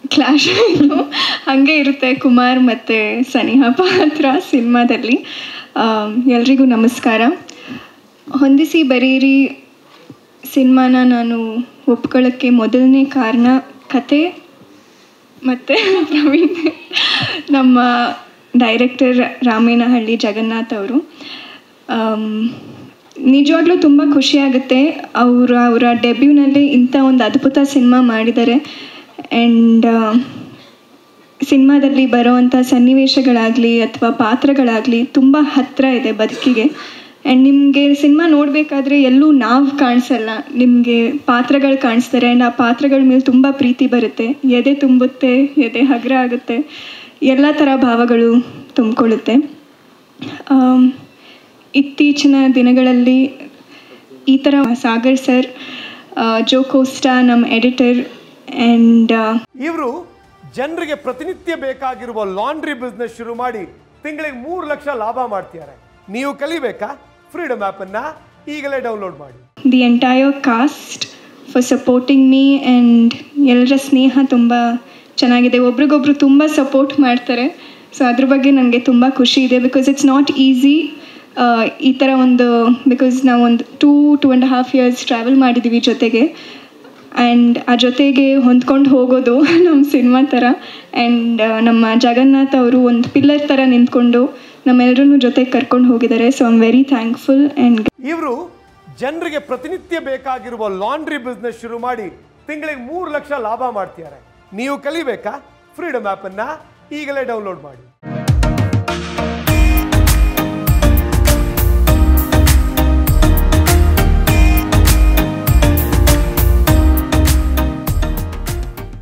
clash ಆಯಿತು ಹಾಗೆ ಇರುತ್ತೆ ಕುಮಾರ್ ಮತ್ತು ಸನಿಹಾ ಪಾತ್ರ ಸಿನಿಮಾದಲ್ಲಿ ಎಲ್ರಿಗೂ ನಮಸ್ಕಾರ ಹೊಂದಿಸಿ ಬರೀರಿ ಸಿನಿಮಾನ ನಾನು ಒಪ್ಕೊಳ್ಳೋಕ್ಕೆ ಮೊದಲನೇ ಕಾರಣ ಕತೆ ಮತ್ತು ಪ್ರವೀಣ್ ನಮ್ಮ ಡೈರೆಕ್ಟರ್ ರಾಮೇನಹಳ್ಳಿ ಜಗನ್ನಾಥ್ ಅವರು ನಿಜವಾಗ್ಲೂ ತುಂಬ ಖುಷಿಯಾಗುತ್ತೆ ಅವರು ಅವರ ಡೆಬ್ಯೂನಲ್ಲಿ ಇಂಥ ಒಂದು ಅದ್ಭುತ ಸಿನಿಮಾ ಮಾಡಿದ್ದಾರೆ ಆ್ಯಂಡ್ ಸಿನಿಮಾದಲ್ಲಿ ಬರೋವಂಥ ಸನ್ನಿವೇಶಗಳಾಗಲಿ ಅಥವಾ ಪಾತ್ರಗಳಾಗಲಿ ತುಂಬ ಹತ್ತಿರ ಇದೆ ಬದುಕಿಗೆ ಆ್ಯಂಡ್ ನಿಮಗೆ ಸಿನಿಮಾ ನೋಡಬೇಕಾದ್ರೆ ಎಲ್ಲೂ ನಾವು ಕಾಣಿಸಲ್ಲ ನಿಮಗೆ ಪಾತ್ರಗಳು ಕಾಣಿಸ್ತಾರೆ ಆ್ಯಂಡ್ ಆ ಪಾತ್ರಗಳ ಮೇಲೆ ತುಂಬ ಪ್ರೀತಿ ಬರುತ್ತೆ ಎದೆ ತುಂಬುತ್ತೆ ಎದೆ ಹಗುರ ಆಗುತ್ತೆ ಎಲ್ಲ ಥರ ಭಾವಗಳು ತುಂಬಿಕೊಳ್ಳುತ್ತೆ ಆಮ್, ಇತ್ತೀಚಿನ ದಿನಗಳಲ್ಲಿ ಈ ಥರ ಸಾಗರ್ ಸರ್ ಜೋ ಕೋಸ್ಟಾ ನಮ್ಮ ಎಡಿಟರ್ ಆ್ಯಂಡ್ ಇವರು ಜನರಿಗೆ ಪ್ರತಿನಿತ್ಯ ಬೇಕಾಗಿರುವ ಲಾಂಡ್ರಿ ಬಿಸ್ನೆಸ್ ಶುರು ಮಾಡಿ ತಿಂಗಳಿಗೆ ಮೂರು ಲಕ್ಷ ಲಾಭ ಮಾಡ್ತಿದ್ದಾರೆ ನೀವು ಕಲಿಬೇಕಾ ಫ್ರೀಡಮ್ ಆ್ಯಪನ್ನು ಈಗಲೇ ಡೌನ್ಲೋಡ್ ಮಾಡಿ the entire cost for supporting me and ಎಲ್ಲರ ಸ್ನೇಹ ತುಂಬ ಚೆನ್ನಾಗಿದೆ ಒಬ್ರಿಗೊಬ್ರು ತುಂಬ ಸಪೋರ್ಟ್ ಮಾಡ್ತಾರೆ ಸೊ ಅದ್ರ ಬಗ್ಗೆ ನನಗೆ ತುಂಬ ಖುಷಿ ಇದೆ ಬಿಕಾಸ್ ಇಟ್ಸ್ ನಾಟ್ ಈಸಿ ಈ ಥರ ಒಂದು ಬಿಕಾಸ್ ನಾವು ಒಂದು two two and half years travel ಮಾಡಿದ್ದೀವಿ ಜೊತೆಗೆ ಆ್ಯಂಡ್ ಆ ಜೊತೆಗೆ ಹೊಂದ್ಕೊಂಡು ಹೋಗೋದು ನಮ್ಮ ಸಿನಿಮಾ ಥರ ಆ್ಯಂಡ್ ನಮ್ಮ ಜಗನ್ನಾಥ್ ಅವರು ಒಂದು ಪಿಲ್ಲರ್ ಥರ ನಿಂತ್ಕೊಂಡು ನಮ್ಮೆಲ್ಲರನ್ನೂ ಜೊತೆಗೆ ಕರ್ಕೊಂಡು ಹೋಗಿದ್ದಾರೆ so I am very thankful and ಇವರು ಜನರಿಗೆ ಪ್ರತಿನಿತ್ಯ ಬೇಕಾಗಿರುವ ಲಾಂಡ್ರಿ ಬಿಸ್ನೆಸ್ ಶುರು ಮಾಡಿ ತಿಂಗಳಿಗೆ ಮೂರು ಲಕ್ಷ ಲಾಭ ಮಾಡ್ತಿದ್ದಾರೆ ನೀವು ಕಲಿಬೇಕಾ ಫ್ರೀಡಮ್ ಆ್ಯಪನ್ನು ಈಗಲೇ ಡೌನ್ಲೋಡ್ ಮಾಡಿ